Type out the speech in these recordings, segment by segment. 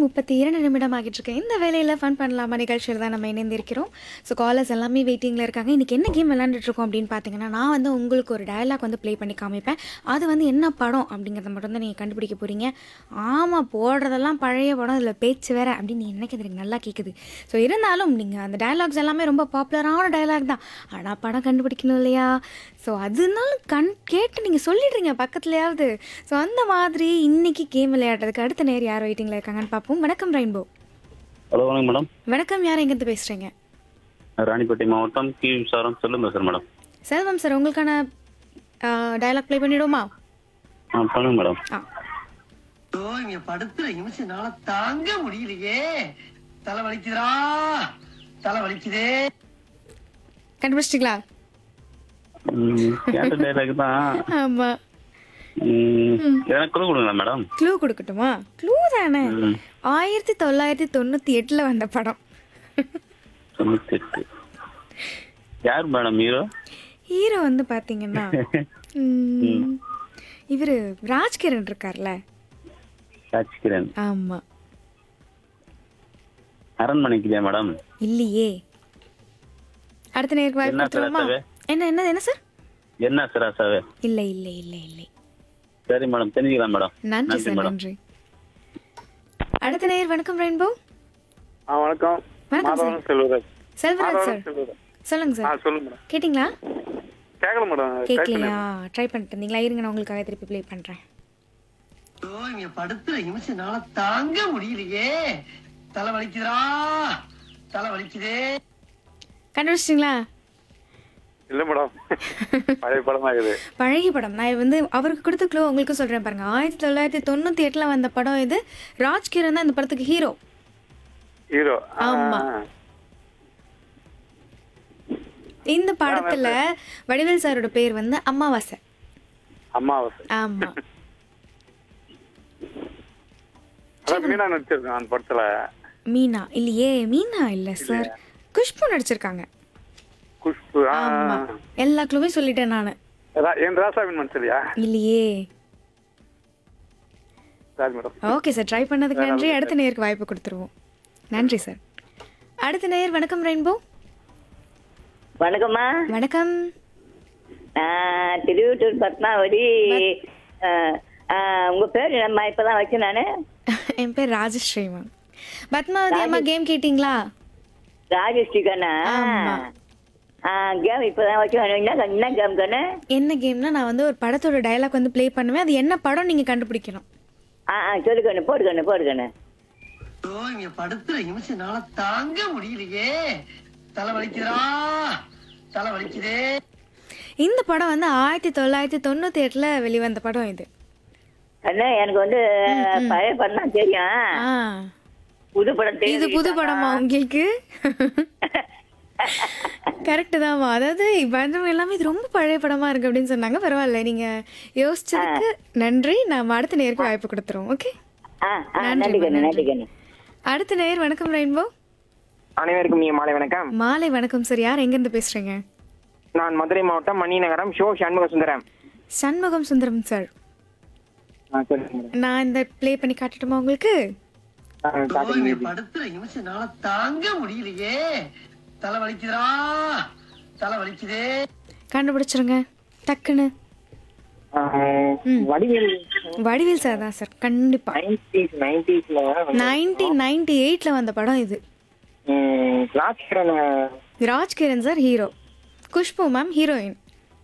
முப்பத்தி இரண்டு நிமிடம் ஆகிட்டு இருக்கு இந்த வேலையில் ஃபன் பண்ணலாமா நிகழ்ச்சியில் தான் நம்ம இணைந்திருக்கிறோம் ஸோ காலர்ஸ் எல்லாமே வெயிட்டிங்கில் இருக்காங்க இன்றைக்கி என்ன கேம் விளாண்டுட்டு இருக்கோம் அப்படின்னு பார்த்தீங்கன்னா நான் வந்து உங்களுக்கு ஒரு டயலாக் வந்து ப்ளே பண்ணி காமிப்பேன் அது வந்து என்ன படம் அப்படிங்கிறத மட்டும் தான் நீங்கள் கண்டுபிடிக்க போகிறீங்க ஆமாம் போடுறதெல்லாம் பழைய படம் இதில் பேச்சு வேற அப்படின்னு நீங்கள் நினைக்கிறது எனக்கு நல்லா கேட்குது ஸோ இருந்தாலும் நீங்கள் அந்த டயலாக்ஸ் எல்லாமே ரொம்ப பாப்புலரான டயலாக் தான் ஆனால் படம் கண்டுபிடிக்கணும் இல்லையா ஸோ அதனால கண் கேட்டு நீங்கள் சொல்லிடுறீங்க பக்கத்துலையாவது ஸோ அந்த மாதிரி இன்னைக்கு கேம் விளையாடுறதுக்கு அடுத்த நேர் யார் வெயிட்டிங்கில் இருக்காங்கன்னு பார்ப்போம் வணக்கம் ரெயின்போ ஹலோ வணக்கம் மேடம் வணக்கம் யார் எங்கேருந்து பேசுகிறீங்க ராணிப்பேட்டை மாவட்டம் கி விசாரம் செல்லும் பேசுகிறேன் மேடம் செல்வம் சார் உங்களுக்கான டயலாக் ப்ளே பண்ணிவிடுமா ஆ பண்ணுங்க மேடம் ஆ ஐயோ, இவங்க படுத்துற நிமிஷம்னால தாங்க முடியலையே தலை வலிக்குதுடா தலை வலிக்குதே கண்டுபிடிச்சிட்டிங்களா ம், கேட்ட டைலாக் தான் ஆமாம் ம், எனக்கு குழு கொடுங்களா மேடம் க்ளூ கொடுக்கட்டுமா க்ளூ தானே ம், ஆயிரத்தி தொள்ளாயிரத்தி தொண்ணூற்றி எட்டில் வந்த படம் தொண்ணூத்தி எட்டு யார் மேடம் ஹீரோ ஹீரோ வந்து பார்த்தீங்கன்னா இவர் ராஜ்கிரண் இருக்கார்ல ராஜ்கிரண் ஆமாம் அரண்மனைக்குதே மேடம் இல்லையே அடுத்த நேருக்கு வாய்ப்பு என்ன கொடுத்துருவோமா சராசவே? என்ன என்ன என்ன சார் என்ன சிராசாவே இல்லை இல்லை இல்லை இல்லை சரி மேடம் தெரிஞ்சுக்கலாம் மேடம் நன்றி சார் மேடம் நன்றி அடுத்த நேர் வணக்கம் ரெயின்போ ஆ வணக்கம் வணக்கம் சார் மாதவன் செல்வராஜ் செல்வராஜ் சார் மாதவன் செல்வராஜ் சொல்லுங்க ஆ சார் சொல்லுங்க மேடம் கேட்டிங்களா கேட்கல மேடம் கேட்கலையா ட்ரை பண்ணிட்டு இருந்தீங்களா இருங்க நான் உங்களுக்காக திருப்பி ப்ளே பண்ணுறேன் ஐயோ, இவங்க படுத்துற நிமிஷம்னால தாங்க முடியலையே தலை வலிக்குதுடா தலை வலிக்குதே கண்டுபிடிச்சிட்டிங்களா இல்ல மேடம் பழைய படமா இருக்குது பழகி படம் நான் வந்து அவருக்கு கொடுத்த க்ளூ உங்களுக்கு சொல்கிறேன் பாருங்க ஆயிரத்தி தொள்ளாயிரத்தி தொண்ணூற்றி எட்டில் வந்த படம் இது ராஜ்கிரண் தான் இந்த படத்துக்கு ஹீரோ ஹீரோ ஆமா. இந்த படத்துல வடிவேல் சாரோட பேர் வந்து அமாவாசை அம்மாவாசை ஆமா அதான் மீனா நடிச்சிருக்கேன் அந்த படத்துல மீனா இல்லையே மீனா இல்ல சார் குஷ்பு நடிச்சிருக்காங்க குஷ்பு ஆ, ஆமா எல்லா க்ளூவே சொல்லிட்டேன் நானு ரா- என் ராசாவின் மனுஷரியா இல்லையே சரி மேடம் ஓகே சார் ட்ரை பண்ணதுக்கு நன்றி அடுத்த நேருக்கு வாய்ப்பு கொடுத்துருவோம் நன்றி சார் அடுத்த நேயர் வணக்கம் ரெயின்போ வணக்கம்மா வணக்கம் நான் திருவிட்டூர் பத்மாவதி அஹ், அஹ், உங்க பேர் நம்ம இப்பதான் வச்சேன் நானு என் பேர் ராஜஸ்ரீ மேம் பத்மாவதி அம்மா கேம் கேட்டிங்களா ராஜஸ்ரீ கண்ணா ஆமா. கேம் இப்பதான் வச்சேன் என்ன என்ன கேம் கண்ணு என்ன கேம்னா நான் வந்து ஒரு படத்தோட டயலாக் வந்து ப்ளே பண்ணுவேன் அது என்ன படம் நீங்க கண்டுபிடிக்கணும் ஆ ஆ சொல்லு கண்ணு போடு கண்ணு போடு கண்ணு ஐயோ, இவங்க படுத்துற நிமிஷம்னால தாங்க முடியலையே தலை வலிக்குதுடா தலை வலிக்குதே இந்த படம் வந்து ஆயிரத்தி தொள்ளாயிரத்தி தொண்ணூத்தி எட்டுல வெளிவந்த படம் இது கண்ணு எனக்கு வந்து பழைய படம் தான் தெரியும் ஆ புது படம் இது தெரியும் புது படமா உங்களுக்கு கரெக்டு தான்மா அதாவது வந்தவங்க எல்லாமே இது ரொம்ப பழைய படமா இருக்கு அப்படின்னு சொன்னாங்க பரவாயில்ல நீங்க யோசிச்சதுக்கு நன்றி நாம அடுத்த நேருக்கு வாய்ப்பு கொடுத்துருவோம் ஓகே ஆ ஆ நன்றி கண்ணு நன்றி கண்ணு அடுத்த நேர் வணக்கம் ரெயின்போ அனைவருக்கும் இனிய மாலை வணக்கம் மாலை வணக்கம் சார் யார் எங்க இருந்து பேசுறீங்க நான் மதுரை மாவட்டம் மணிநகரம் ஷோ சண்முக சுந்தரம் சண்முகம் சுந்தரம் சார் ஆ, சொல்லுங்க மேடம். நான் இந்த ப்ளே பண்ணி காட்டட்டுமா உங்களுக்கு ஆ, ஐயோ, காட்டுங்க இவங்க படுத்துற நிமிஷம்னால தாங்க முடியலையே தலை வலிக்குதுடா தலை வலிக்குதே கண்டுபிடிச்சிருங்க டக்குன்னு ஆ, வடிவேல் வடிவேல் சார் தான் சார் கண்டிப்பா நைன்டிஸ் நைன்டிஸ்ல நைன்டீன் நைன்டி எயிட்ல வந்த படம் இது Rajkiran Rajkiran sir hero Khushbu ma'am heroine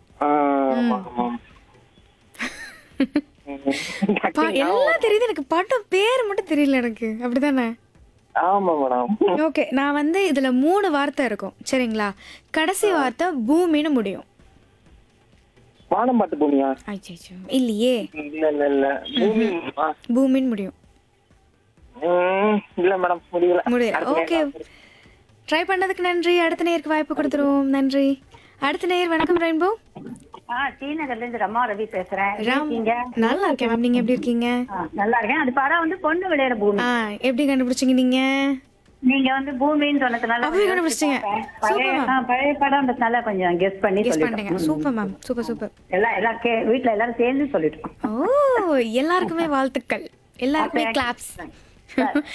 எல்லாம் தெரியுது எனக்கு படம் பேர் மட்டும் தெரியல எனக்கு அப்படிதானே ஆமா மேடம் ஓகே நான் வந்து இதுல மூணு வார்த்தை இருக்கும் சரிங்களா கடைசி வார்த்தை பூமின்னு முடியும் வானம் பார்த்து பூமியா ஐயோ இல்லையே இல்ல இல்ல இல்ல பூமி ஆ, பூமின்னு முடியும் ம், இல்ல மேடம் முடியல முடியல அடுத்த ஓகே நேரம். ட்ரை பண்ணதுக்கு நன்றி அடுத்த நேருக்கு வாய்ப்பு கொடுத்துருவோம் நன்றி அடுத்த நேயர் வணக்கம் ரெயின்போ ஆ டி நகர்ல இருந்து ரமா ரவி பேசுறேன் எப்படி ராம் இருக்கீங்க நல்லா இருக்கேன் மேம் நீங்க எப்படி இருக்கீங்க ஆ, நல்லா இருக்கேன் அது படம் வந்து பொண்ணு விளையாட பூமி ஆ எப்படி கண்டுபிடிச்சீங்க நீங்க நீங்க வந்து பூமின்னு சொன்னதுனால அப்படியே கொஞ்சம் கண்டுபிடிச்சிட்டீங்க. யோசிச்சு பார்த்தேன். பழைய சூப்பர் ஆ, பழைய படம்ன்றதுனால கொஞ்சம் கெஸ் பண்ணி கெஸ் சொல்லிட்டோம் பண்ணிட்டீங்க சூப்பர் மேம் சூப்பர் சூப்பர் எல்லாம் எல்லாம் கே வீட்ல எல்லாரும் சேர்ந்து சொல்லிட்டோம் ஓ எல்லாருக்குமே வாழ்த்துக்கள் எல்லாருக்குமே கிளாப்ஸ்